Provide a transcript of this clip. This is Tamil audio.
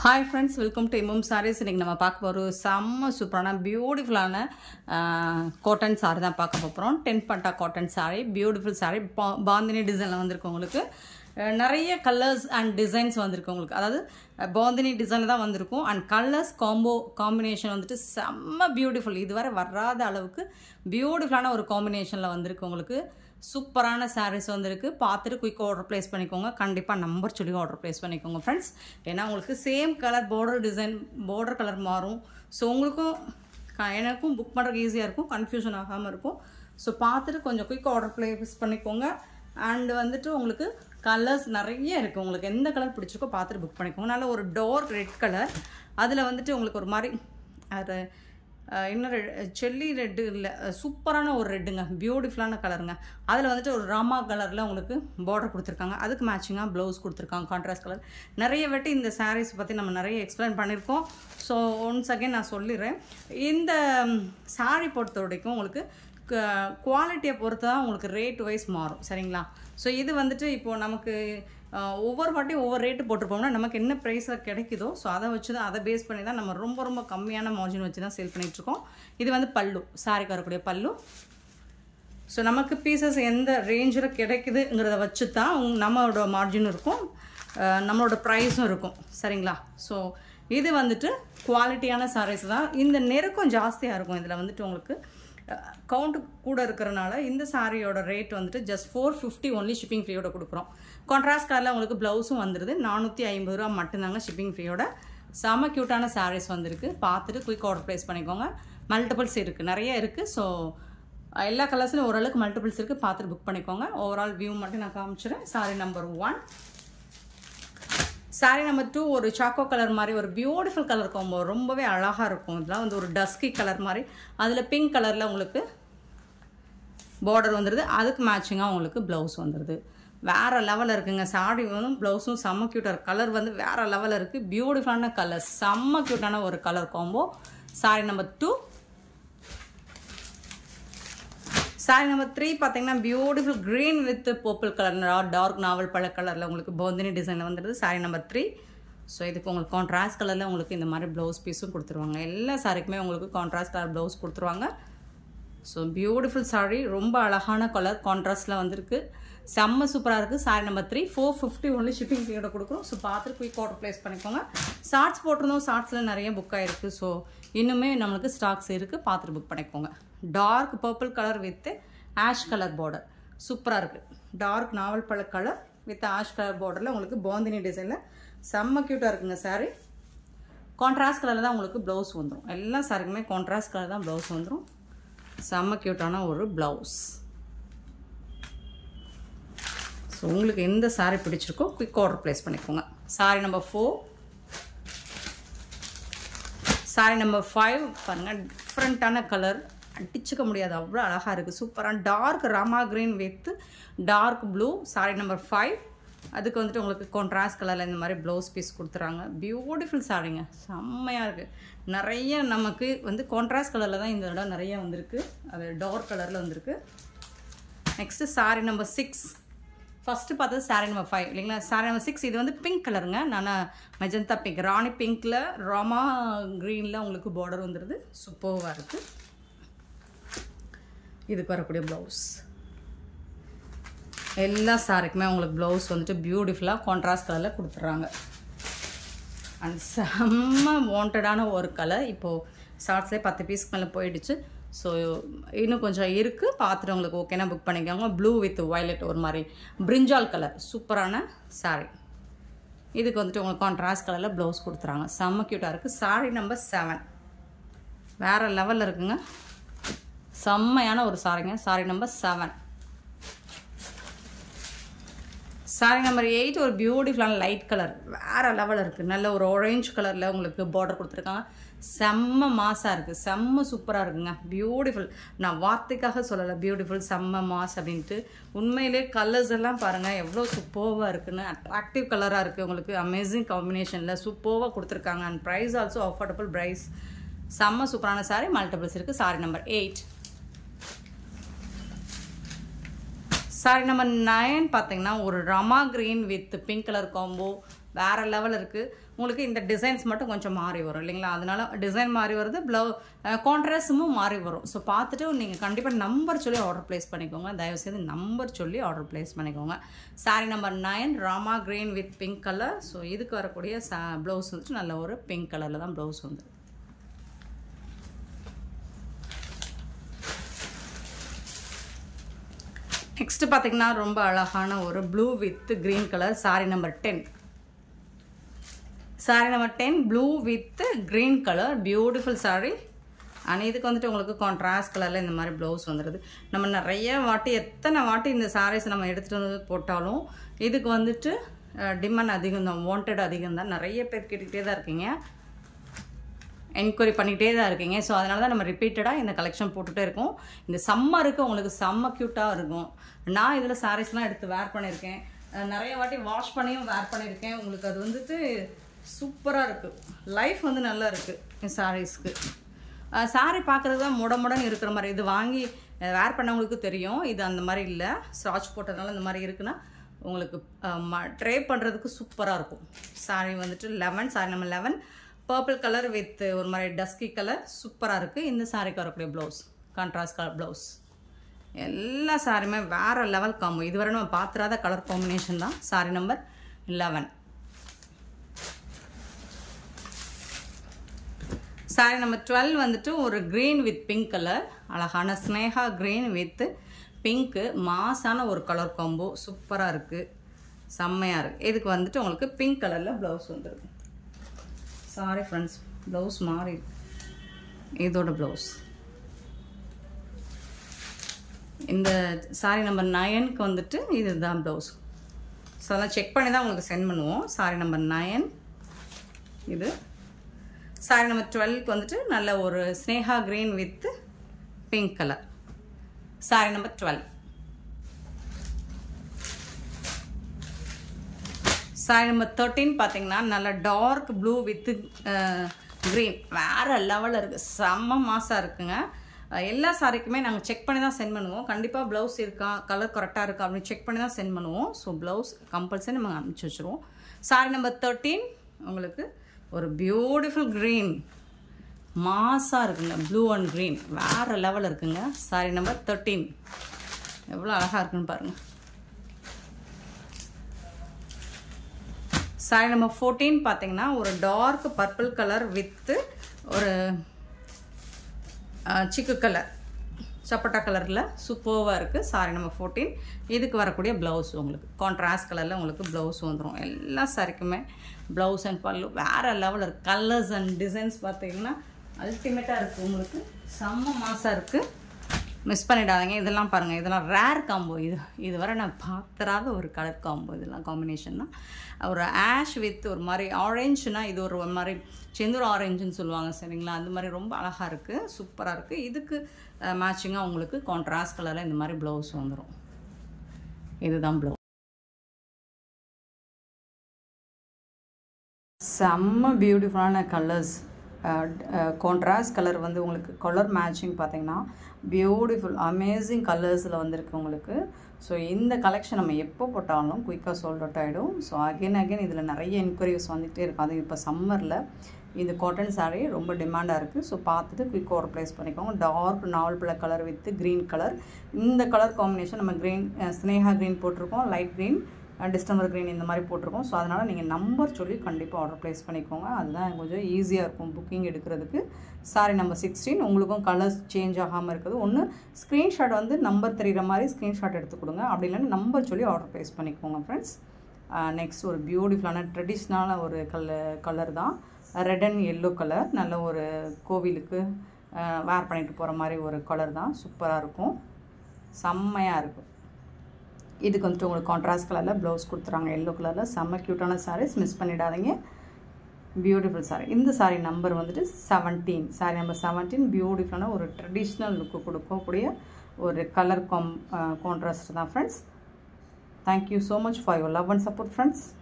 ஹாய் ஃப்ரெண்ட்ஸ் வெல்கம் டு இமம் சாரீஸ் இன்றைக்கி நம்ம பார்க்க போகிற செம்ம சூப்பரான பியூட்டிஃபுல்லான காட்டன் சாரி தான் பார்க்க போகிறோம் டென் பட்டா காட்டன் சாரி பியூட்டிஃபுல் சாரி பாந்தினி டிசைனில் வந்திருக்கு உங்களுக்கு அஹ், நிறைய கலர்ஸ் அண்ட் டிசைன்ஸ் வந்திருக்கு உங்களுக்கு அதாவது அஹ், பாந்தினி டிசைனில் தான் வந்திருக்கும் அண்ட் கலர்ஸ் காம்போ காம்பினேஷன் வந்துட்டு செம்ம பியூட்டிஃபுல் இதுவரை வராத அளவுக்கு பியூட்டிஃபுல்லான ஒரு காம்பினேஷனில் வந்திருக்கு உங்களுக்கு சூப்பரான சாரீஸ் வந்திருக்கு பார்த்துட்டு குயிக் ஆர்டர் ப்ளேஸ் பண்ணிக்கோங்க கண்டிப்பாக நம்பர் சொல்லி ஆர்டர் ப்ளேஸ் பண்ணிக்கோங்க ஃப்ரெண்ட்ஸ் ஏன்னா உங்களுக்கு same colour border design border colour மாறும் ஸோ உங்களுக்கும் க- எனக்கும் புக் பண்ணுறதுக்கு ஈஸியாக இருக்கும் கன்ஃபியூஷன் ஆகாமல் இருக்கும் ஸோ பார்த்துட்டு கொஞ்சம் குயிக் ஆர்டர் ப்ளேஸ் பண்ணிக்கோங்க அண்ட் வந்துட்டு உங்களுக்கு கலர்ஸ் நிறைய இருக்குது உங்களுக்கு எந்த கலர் பிடிச்சிருக்கோ பார்த்துட்டு புக் பண்ணிக்கோங்க நல்ல ஒரு டார்க் ரெட் கலர் அதில் வந்துட்டு உங்களுக்கு ஒரு மாதிரி அது அஹ் இன்னும் ரெட் செல்லி ரெட்டு இல்லை சூப்பரான ஒரு ரெட்டுங்க பியூட்டிஃபுல்லான கலருங்க அதில் வந்துட்டு ஒரு ராமா கலரில் உங்களுக்கு பார்டர் கொடுத்துருக்காங்க அதுக்கு மேட்சிங்காக ப்ளவுஸ் கொடுத்துருக்காங்க கான்ட்ராஸ்ட் கலர் நிறைய வாட்டி இந்த சாரீஸ் பற்றி நம்ம நிறைய எக்ஸ்பிளைன் பண்ணியிருக்கோம் ஸோ ஒன்ஸ் அகைன் நான் சொல்லிடுறேன் இந்த சாரீ பொறுத்த வரைக்கும் உங்களுக்கு குவாலிட்டியை பொறுத்து தான் உங்களுக்கு ரேட் வைஸ் மாறும் சரிங்களா ஸோ இது வந்துட்டு இப்போது நமக்கு அஹ், ஒவ்வொரு வாட்டியும் ஒவ்வொரு ரேட்டு போட்டிருப்போம்னா நமக்கு என்ன ப்ரைஸில் கிடைக்குதோ ஸோ அதை வச்சு தான் அதை பேஸ் பண்ணி தான் நம்ம ரொம்ப ரொம்ப கம்மியான மார்ஜின் வச்சு தான் சேல் பண்ணிகிட்ருக்கோம் இது வந்து பல்லு சாரிக்கு வரக்கூடிய பல்லு ஸோ நமக்கு பீசஸ் எந்த ரேஞ்சில் கிடைக்குதுங்கிறத வச்சு தான் உங்க- நம்மளோட மார்ஜின் இருக்கும் அஹ், நம்மளோட ப்ரைஸும் இருக்கும் சரிங்களா ஸோ இது வந்துட்டு குவாலிட்டியான சாரீஸ் தான் இந்த நெருக்கம் ஜாஸ்தியாக இருக்கும் இதில் வந்துட்டு உங்களுக்கு கவுண்ட் கூட இருக்கிறனால இந்த சாரியோட ரேட் வந்துட்டு just four fifty only shipping ஃப்ரீயோட கொடுக்குறோம் கான்ட்ராஸ்ட் கலரில் உங்களுக்கு ப்ளவுஸும் வந்துடுது நானூற்றி ஐம்பது ரூபா மட்டும்தாங்க ஷிப்பிங் ஃப்ரீயோட செம க்யூட்டான சாரீஸ் வந்திருக்கு பார்த்துட்டு குயிக் ஆர்டர் ப்ளேஸ் பண்ணிக்கோங்க மல்டிபிள்ஸ் இருக்குது நிறைய இருக்குது ஸோ எல்லா கலர்ஸ்லையும் ஓரளவுக்கு மல்டிபிள்ஸ் இருக்குது பார்த்துட்டு புக் பண்ணிக்கோங்க ஓவரால் வியூ மட்டும் நான் காமிச்சிடுறேன் sari number one sari number two ஒரு சாக்கோ கலர் மாதிரி ஒரு பியூட்டிஃபுல் கலர் காம்போ ரொம்பவே அழகாக இருக்கும் இதெல்லாம் வந்து ஒரு டஸ்கி கலர் மாதிரி அதில் பிங்க் கலரில் உங்களுக்கு பார்டர் வந்துடுது அதுக்கு மேட்சிங்காக உங்களுக்கு ப்ளவுஸ் வந்துடுது வேறு லெவலில் இருக்குங்க சாரி வந்து ப்ளவுஸும் செம்ம க்யூட்டாக கலர் வந்து வேறு லெவலில் இருக்குது பியூட்டிஃபுல்லான கலர் செம்ம க்யூட்டான ஒரு colour combo sari number two sari number three பார்த்தீங்கன்னா beautiful green with purple colour dark நாவல் பழ கலரில் உங்களுக்கு போந்தினி டிசைனில் வந்துடுது சாரி நம்பர் த்ரீ ஸோ இதுக்கு உங்களுக்கு கான்ட்ராஸ்ட் கலரில் உங்களுக்கு இந்த மாதிரி ப்ளவுஸ் பீஸும் கொடுத்துருவாங்க எல்லா சாரிக்குமே உங்களுக்கு கான்ட்ராஸ்ட் கலர் ப்ளவுஸ் கொடுத்துருவாங்க ஸோ பியூட்டிஃபுல் சாரி ரொம்ப அழகான கலர் கான்ட்ராஸ்டில் வந்திருக்கு செம்ம சூப்பராக இருக்குது sari number three four fifty only shipping ஃபீயோட கொடுக்குறோம் ஸோ பார்த்து குயிக் ஆர்டர் ப்ளேஸ் பண்ணிக்கோங்க ஷார்ட்ஸ் போட்டிருந்தோம் ஷார்ட்ஸில் நிறைய புக் ஆகிருக்கு ஸோ இன்னுமே நம்மளுக்கு ஸ்டாக்ஸ் இருக்குது பார்த்துட்டு புக் பண்ணிக்கோங்க dark purple colour with ash colour border சூப்பராக இருக்குது டார்க் நாவல் பழ கலர் வித் ஆஷ் கலர் பார்டரில் உங்களுக்கு பாந்தினி டிசைனில் செம்ம க்யூட்டாக இருக்குங்க சாரி கான்ட்ராஸ்ட் கலரில் தான் உங்களுக்கு ப்ளவுஸ் வந்துடும் எல்லா சாரிக்குமே கான்ட்ராஸ்ட் கலர் தான் ப்ளவுஸ் வந்துடும் செம்ம க்யூட்டான ஒரு ப்ளவுஸ் ஸோ உங்களுக்கு எந்த saree பிடிச்சிருக்கோ குயிக் ஆர்டர் ப்ளேஸ் பண்ணிக்கோங்க saree number four saree number five பாருங்கள் டிஃப்ரெண்ட்டான கலர் அடிச்சுக்க முடியாது அவ்வளோ அழகாக இருக்குது சூப்பரான dark Rama green with dark blue saree number five அதுக்கு வந்துட்டு உங்களுக்கு கான்ட்ராஸ்ட் கலரில் இந்த மாதிரி ப்ளவுஸ் பீஸ் கொடுத்துறாங்க பியூட்டிஃபுல் சாரிங்க செம்மையாக இருக்குது நிறைய நமக்கு வந்து கான்ட்ராஸ்ட் கலரில் தான் இந்த இடம் நிறைய வந்திருக்கு அது டார்க் கலரில் வந்திருக்கு next sari number six first பார்த்தது சாரி நம்பர் ஃபைவ் இல்லைங்களா சாரி நம்பர் சிக்ஸ் இது வந்து பிங்க் கலருங்க நான் மெஜந்தா பிங்க் ராணி பிங்க்கில் ராமா க்ரீனில் உங்களுக்கு பார்டர் வந்துடுது சூப்பர்வாக இருக்குது இதுக்கு வரக்கூடிய ப்ளவுஸ் எல்லா சாரிக்குமே உங்களுக்கு ப்ளவுஸ் வந்துட்டு பியூட்டிஃபுல்லாக கான்ட்ராஸ்ட் கலரில் கொடுத்துட்றாங்க அண்ட் செம்ம வாண்டடான ஒரு கலர் இப்போது ஷார்ட்ஸ்லேயே பத்து பீஸ்க்கு மேலே போயிடுச்சு ஸோ இன்னும் கொஞ்சம் இருக்குது பார்த்துட்டு உங்களுக்கு ஓகேனா புக் பண்ணிக்கோங்க ப்ளூ வித் வயலட் ஒரு மாதிரி பிரிஞ்சால் கலர் சூப்பரான saree இதுக்கு வந்துட்டு உங்களுக்கு கான்ட்ராஸ்ட் கலரில் ப்ளவுஸ் கொடுத்துறாங்க செம்ம க்யூட்டாக இருக்குது saree நம்பர் செவன் வேறு லெவலில் இருக்குங்க செம்மையான ஒரு சாரிங்க saree number seven sari number eight ஒரு பியூட்டிஃபுல்லான லைட் கலர் வேறு லெவலில் இருக்குது நல்ல ஒரு orange கலரில் உங்களுக்கு பார்டர் கொடுத்துருக்காங்க செம்ம மாசாக இருக்குது செம்ம சூப்பராக இருக்குங்க பியூட்டிஃபுல் நான் வார்த்தைக்காக சொல்லலை பியூட்டிஃபுல் செம்ம மாஸ் அப்படின்ட்டு உண்மையிலே கலர்ஸ் எல்லாம் பாருங்கள் எவ்வளோ சூப்பர்வாக இருக்குன்னு அட்ராக்டிவ் கலராக இருக்குது உங்களுக்கு அமேசிங் காம்பினேஷனில் சூப்பர்வாக கொடுத்துருக்காங்க and price also affordable price செம்ம சூப்பரான சாரி மல்டிபிள்ஸ் இருக்குது sari number eight sari number nine பார்த்தீங்கன்னா ஒரு Rama green with pink colour combo வேறு லெவல் இருக்குது உங்களுக்கு இந்த டிசைன்ஸ் மட்டும் கொஞ்சம் மாறி வரும் இல்லைங்களா அதனால டிசைன் மாறி வருது ப்ளவு கான்ட்ராஸ்டும் மாறி வரும் ஸோ பார்த்துட்டு நீங்கள் கண்டிப்பாக நம்பர் சொல்லி ஆர்டர் ப்ளேஸ் பண்ணிக்கோங்க தயவுசெய்து நம்பர் சொல்லி ஆர்டர் ப்ளேஸ் பண்ணிக்கோங்க sari number nine Rama green with pink colour so இதுக்கு வரக்கூடிய சா ப்ளவுஸ் வந்துட்டு நல்ல ஒரு பிங்க் கலரில் தான் ப்ளவுஸ் வந்து நெக்ஸ்ட் பார்த்தீங்கன்னா ரொம்ப அழகான ஒரு blue with green colour sari number ten sari number ten blue with green colour beautiful sari and இதுக்கு வந்துட்டு உங்களுக்கு கான்ட்ராஸ்ட் கலரில் இந்த மாதிரி ப்ளவுஸ் வந்துடுது நம்ம நிறைய வாட்டி எத்தனை வாட்டி இந்த சாரீஸ் நம்ம எடுத்துகிட்டு வந்து போட்டாலும் இதுக்கு வந்துட்டு டிமாண்ட் அதிகம் தான் வாண்டட் அதிகம் தான் நிறைய பேர் கேட்டுக்கிட்டே தான் இருக்கீங்க என்கொயரி பண்ணிகிட்டே தான் இருக்கீங்க ஸோ அதனால தான் நம்ம ரிப்பீட்டடாக இந்த கலெக்ஷன் போட்டுகிட்டே இருக்கோம் இந்த சம்மருக்கு உங்களுக்கு செம்ம க்யூட்டாக இருக்கும் நான் இதில் சாரீஸ்லாம் எடுத்து வேர் பண்ணியிருக்கேன் அஹ் நிறைய வாட்டி வாஷ் பண்ணியும் வேர் பண்ணியிருக்கேன் உங்களுக்கு அது வந்துட்டு சூப்பராக இருக்குது லைஃப் வந்து நல்லா இருக்குது இந்த சாரீஸ்க்கு சாரீ பார்க்குறது தான் முட முடன்னு இருக்கிற மாதிரி இது வாங்கி வேர் பண்ணவங்களுக்கு தெரியும் இது அந்த மாதிரி இல்லை ஸ்டாச் போட்டதுனால இந்த மாதிரி இருக்குன்னா உங்களுக்கு ட்ரே பண்ணுறதுக்கு சூப்பராக இருக்கும் சாரீ வந்துட்டு லெவன் சாரி நம்ம லெவன் பர்பிள் கலர் வித் ஒரு மாதிரி டஸ்கி கலர் சூப்பராக இருக்குது இந்த சாரிக்கு வரக்கூடிய ப்ளவுஸ் கான்ட்ராஸ்ட் கலர் ப்ளவுஸ் எல்லா சாரியுமே வேறு லெவல் காம்போ இதுவரை நம்ம பார்த்துறாத கலர் காம்பினேஷன் தான் sari number eleven sari number twelve வந்துட்டு ஒரு க்ரீன் வித் பிங்க் கலர் அழகான ஸ்னேகா க்ரீன் வித் பிங்க்கு மாசான ஒரு கலர் காம்போ சூப்பராக இருக்குது செம்மையாக இருக்குது இதுக்கு வந்துட்டு உங்களுக்கு பிங்க் கலரில் ப்ளவுஸ் வந்துருக்கு சாரி ஃப்ரெண்ட்ஸ் ப்ளவுஸ் மாறி இருக்கு. இதோட ப்ளவுஸ் இந்த சாரி நம்பர் நயனுக்கு வந்துட்டு இதுதான் ப்ளவுஸ் ஸோ அதெல்லாம் செக் பண்ணி தான் உங்களுக்கு சென்ட் பண்ணுவோம் சாரி நம்பர் நயன் இது சாரி நம்பர் டுவெல்க்கு வந்துட்டு நல்ல ஒரு ஸ்னேகா green with pink colour sari number twelve sari number thirteen பார்த்தீங்கன்னா நல்ல டார்க் ப்ளூ வித்து க்ரீன் வேறு லெவலில் இருக்குது செம்ம மாசாக இருக்குங்க அஹ் எல்லா சாரிக்குமே நாங்கள் செக் பண்ணி தான் சென்ட் பண்ணுவோம் கண்டிப்பாக ப்ளவுஸ் இருக்கா கலர் கரெக்டாக இருக்கா அப்படின்னு செக் பண்ணி தான் சென்ட் பண்ணுவோம் ஸோ ப்ளவுஸ் கம்பல்சரி நம்ம அனுப்பிச்சி வச்சுருவோம் சாரி நம்பர் தேர்ட்டீன் உங்களுக்கு ஒரு பியூட்டிஃபுல் க்ரீன் மாஸாக இருக்குங்க ப்ளூ அண்ட் க்ரீன் வேறு லெவலில் இருக்குங்க சாரி நம்பர் தேர்ட்டீன் எவ்வளோ அழகாக இருக்குன்னு பாருங்கள் சாரி நம்பர் ஃபோர்டீன் பார்த்தீங்கன்னா ஒரு டார்க் பர்பிள் கலர் வித்து ஒரு சிக்கு கலர் சப்பட்டா கலரில் சூப்பர்வாக இருக்குது சாரி நம்பர் ஃபோர்டீன் இதுக்கு வரக்கூடிய ப்ளவுஸ் உங்களுக்கு கான்ட்ராஸ்ட் கலரில் உங்களுக்கு ப்ளவுஸ் வந்துடும் எல்லா சாரிக்குமே ப்ளவுஸ் அண்ட் பல்லு வேறு லெவலில் இருக்குது கலர்ஸ் அண்ட் டிசைன்ஸ் பார்த்தீங்கன்னா அல்டிமேட்டாக இருக்குது உங்களுக்கு செம்ம மாசாக இருக்குது மிஸ் பண்ணிடாதீங்க இதெல்லாம் பாருங்கள் இதெல்லாம் ரேர் காம்போ இது இதுவரை நான் பார்த்துறாத ஒரு கலர் காம்போ இதெல்லாம் காம்பினேஷன் தான் ஒரு ஆஷ் வித் ஒரு மாதிரி ஆரஞ்சுனா இது ஒரு ஒரு மாதிரி செந்தூர் ஆரஞ்சுன்னு சொல்லுவாங்க சரிங்களா அந்த மாதிரி ரொம்ப அழகாக இருக்குது சூப்பராக இருக்குது இதுக்கு மேட்சிங்காக உங்களுக்கு கான்ட்ராஸ்ட் கலரில் இந்த மாதிரி ப்ளவுஸ் வந்துடும் இதுதான் ப்ளவுஸ் செம்ம பியூட்டிஃபுல்லான கலர்ஸ் கான்ட்ராஸ்ட் கலர் வந்து உங்களுக்கு கலர் மேட்சிங் பார்த்தீங்கன்னா பியூட்டிஃபுல் அமேசிங் கலர்ஸில் வந்திருக்கு உங்களுக்கு ஸோ இந்த கலெக்ஷன் நம்ம எப்போ போட்டாலும் குயிக்காக சோல்ட் அவுட் ஆகிடும் ஸோ அகைன் அகைன் இதில் நிறைய என்கொயரிஸ் வந்துகிட்டே இருக்கும் அது இப்போ சம்மரில் இந்த காட்டன் saree ரொம்ப டிமாண்டாக இருக்குது ஸோ பார்த்துட்டு குயிக் ஆர்டர் ப்ளேஸ் பண்ணிக்கோங்க டார்க் நாவல் பிள்ளை கலர் வித் க்ரீன் கலர் இந்த கலர் காம்பினேஷன் நம்ம க்ரீன் ஸ்னேகா க்ரீன் போட்டிருக்கோம் லைட் க்ரீன் டிஸ்டம்பர் க்ரீன் இந்த மாதிரி போட்டிருக்கோம் ஸோ அதனால் நீங்கள் நம்பர் சொல்லி கண்டிப்பாக ஆர்டர் ப்ளேஸ் பண்ணிக்கோங்க அதுதான் கொஞ்சம் ஈஸியாக இருக்கும் புக்கிங் எடுக்கிறதுக்கு சாரி நம்பர் சிக்ஸ்டீன் உங்களுக்கும் கலர்ஸ் சேஞ்ச் ஆகாமல் இருக்குது ஒன்று ஸ்க்ரீன்ஷாட் வந்து நம்பர் தெரிகிற மாதிரி ஸ்க்ரீன்ஷாட் எடுத்து கொடுங்க அப்படி இல்லைன்னா நம்பர் சொல்லி ஆர்டர் ப்ளேஸ் பண்ணிக்கோங்க ஃப்ரெண்ட்ஸ் நெக்ஸ்ட் ஒரு பியூட்டிஃபுல்லான ட்ரெடிஷ்னலான ஒரு கலர் கலர் தான் ரெட் அண்ட் எல்லோ கலர் நல்ல ஒரு கோவிலுக்கு வேர் பண்ணிட்டு போகிற மாதிரி ஒரு கலர் தான் சூப்பராக இருக்கும் செம்மையாக இருக்கும் இதுக்கு வந்துட்டு உங்களுக்கு கான்ட்ராஸ்ட் கலரில் ப்ளவுஸ் கொடுத்துறாங்க எல்லோ கலரில் செம்ம க்யூட்டான சாரீஸ் மிஸ் பண்ணிடாதீங்க பியூட்டிஃபுல் சாரீ இந்த சாரீ நம்பர் வந்துட்டு செவன்டீன் சாரீ நம்பர் செவன்டீன் பியூட்டிஃபுல்லான ஒரு ட்ரெடிஷ்னல் லுக்கு கொடுக்கக்கூடிய ஒரு கலர் காம் கான்ட்ராஸ்ட் தான் friends thank you so much for your love and support friends